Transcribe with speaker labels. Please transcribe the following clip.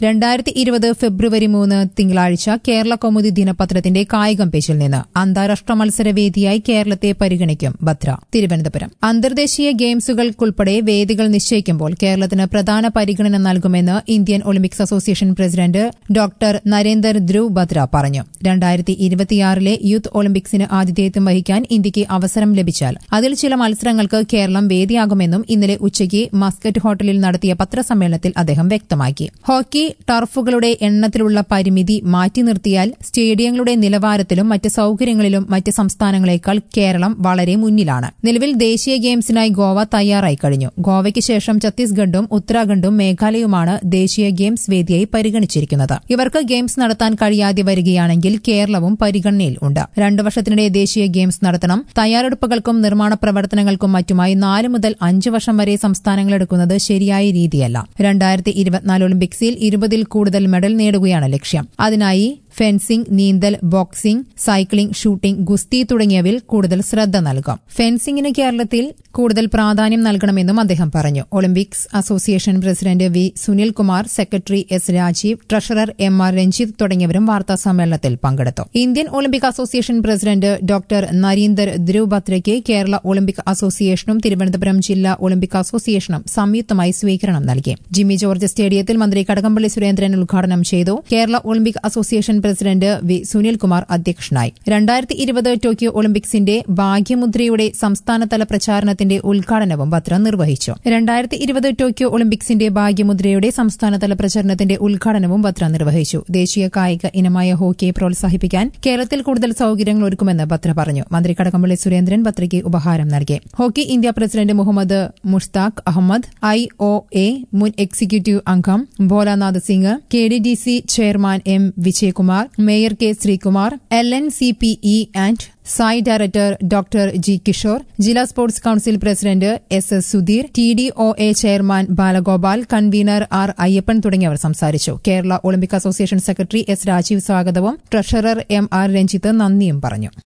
Speaker 1: രണ്ടായിരത്തി ഇരുപത് ഫെബ്രുവരി മൂന്ന് തിങ്കളാഴ്ച കേരള കൗമുദി ദിനപത്രത്തിന്റെ കായികം പേജിൽ നിന്ന് അന്താരാഷ്ട്ര മത്സരവേദിയായി കേരളത്തെ പരിഗണിക്കും ഭദ്ര തിരുവനന്തപുരം അന്തർദേശീയ ഗെയിംസുകൾക്കുൾപ്പെടെ വേദികൾ നിശ്ചയിക്കുമ്പോൾ കേരളത്തിന് പ്രധാന പരിഗണന നൽകുമെന്ന് Indian Olympics association president doctor Narender Dhruv Batra പറഞ്ഞു രണ്ടായിരത്തി ഇരുപത്തിയാറിലെ യൂത്ത് ഒളിമ്പിക്സിന് ആതിഥേയത്വം വഹിക്കാൻ ഇന്ത്യയ്ക്ക് അവസരം ലഭിച്ചാൽ അതിൽ ചില മത്സരങ്ങൾക്ക് കേരളം വേദിയാകുമെന്നും ഇന്നലെ ഉച്ചയ്ക്ക് മസ്കറ്റ് ഹോട്ടലിൽ നടത്തിയ പത്രസമ്മേളനത്തിൽ അദ്ദേഹം വ്യക്തമാക്കി ഹോക്കി ടർഫുകളുടെ എണ്ണത്തിലുള്ള പരിമിതി മാറ്റി നിർത്തിയാൽ സ്റ്റേഡിയങ്ങളുടെ നിലവാരത്തിലും മറ്റ് സൌകര്യങ്ങളിലും മറ്റ് സംസ്ഥാനങ്ങളെക്കാൾ കേരളം വളരെ മുന്നിലാണ് നിലവിൽ ദേശീയ ഗെയിംസിനായി ഗോവ തയ്യാറായി കഴിഞ്ഞു ഗോവയ്ക്ക് ശേഷം ഛത്തീസ്ഗഡും ഉത്തരാഖണ്ഡും മേഘാലയയുമാണ് ദേശീയ ഗെയിംസ് വേദിയായി പരിഗണിച്ചിരിക്കുന്നത് ഇവർക്ക് ഗെയിംസ് നടത്താൻ കഴിയാതെ വരികയാണെങ്കിൽ കേരളവും പരിഗണനയിൽ ഉണ്ട് രണ്ടു വർഷത്തിനിടെ ദേശീയ ഗെയിംസ് നടത്തണം തയ്യാറെടുപ്പുകൾക്കും നിർമ്മാണ പ്രവർത്തനങ്ങൾക്കും മറ്റുമായി നാല് മുതൽ അഞ്ച് വർഷം വരെ സംസ്ഥാനങ്ങൾ എടുക്കുന്നത് ശരിയായ രീതിയല്ല രണ്ടായിരത്തി ഇരുപത്തിനാല് ഒളിമ്പിക്സിൽ ഇരുപതിൽ കൂടുതൽ മെഡൽ നേടുകയാണ് ലക്ഷ്യം അതിനായി ഫെൻസിംഗ് നീന്തൽ ബോക്സിംഗ് സൈക്ലിംഗ് ഷൂട്ടിംഗ് ഗുസ്തി തുടങ്ങിയവയിൽ കൂടുതൽ ശ്രദ്ധ നൽകും ഫെൻസിംഗിന് കേരളത്തിൽ കൂടുതൽ പ്രാധാന്യം നൽകണമെന്നും അദ്ദേഹം പറഞ്ഞു Olympics association president V Sunilkumar secretary S Rajeev treasurer M R Ranjith തുടങ്ങിയവരും വാർത്താ സമ്മേളനത്തിൽ പങ്കെടുത്തു Indian Olympic association president doctor Narinder Dhruv ബത്രയ്ക്ക് കേരള ഒളിമ്പിക് അസോസിയേഷനും തിരുവനന്തപുരം ജില്ലാ ഒളിമ്പിക് അസോസിയേഷനും സംയുക്തമായി സ്വീകരണം നൽകി ജിമ്മി ജോർജ് സ്റ്റേഡിയത്തിൽ മന്ത്രി കടകംപള്ളി സുരേന്ദ്രൻ ഉദ്ഘാടനം ചെയ്തു Kerala Olympic association president V Sunilkumar അധ്യക്ഷനായി രണ്ടായിരത്തി ഇരുപത് ടോക്കിയോ ഒളിമ്പിക്സിന്റെ ഭാഗ്യമുദ്രയുടെ സംസ്ഥാനതല പ്രചാരണത്തിന്റെ ഉദ്ഘാടനവും ബത്ര നിർവഹിച്ചു രണ്ടായിരത്തി ഇരുപത് ടോക്കിയോ ഒളിമ്പിക്സിന്റെ ഭാഗ്യമുദ്രയുടെ സംസ്ഥാനതല പ്രചരണത്തിന്റെ ഉദ്ഘാടനവും ബത്ര നിർവഹിച്ചു ദേശീയ കായിക ഇനമായ ഹോക്കിയെ പ്രോത്സാഹിപ്പിക്കാൻ കേരളത്തിൽ കൂടുതൽ സൌകര്യങ്ങൾ ഒരുക്കുമെന്ന് ബത്ര പറഞ്ഞു മന്ത്രി കടകംപള്ളി സുരേന്ദ്രൻ ബത്രയ്ക്ക് ഉപഹാരം നൽകി hockey India president Muhammad Mushtaq Ahmed I O A മുൻ എക്സിക്യൂട്ടീവ് അംഗം Bholanath Singh K D D C chairman M Vijayakumar mayor K Sreekumar L N C P E and SAI director doctor G Kishore ജില്ലാ sports council president S S Sudheer T D O A chairman Balagopal convener R Ayyappan തുടങ്ങിയവർ സംസാരിച്ചു Kerala Olympic association secretary S Rajeev സ്വാഗതവും treasurer M R Ranjith നന്ദിയും പറഞ്ഞു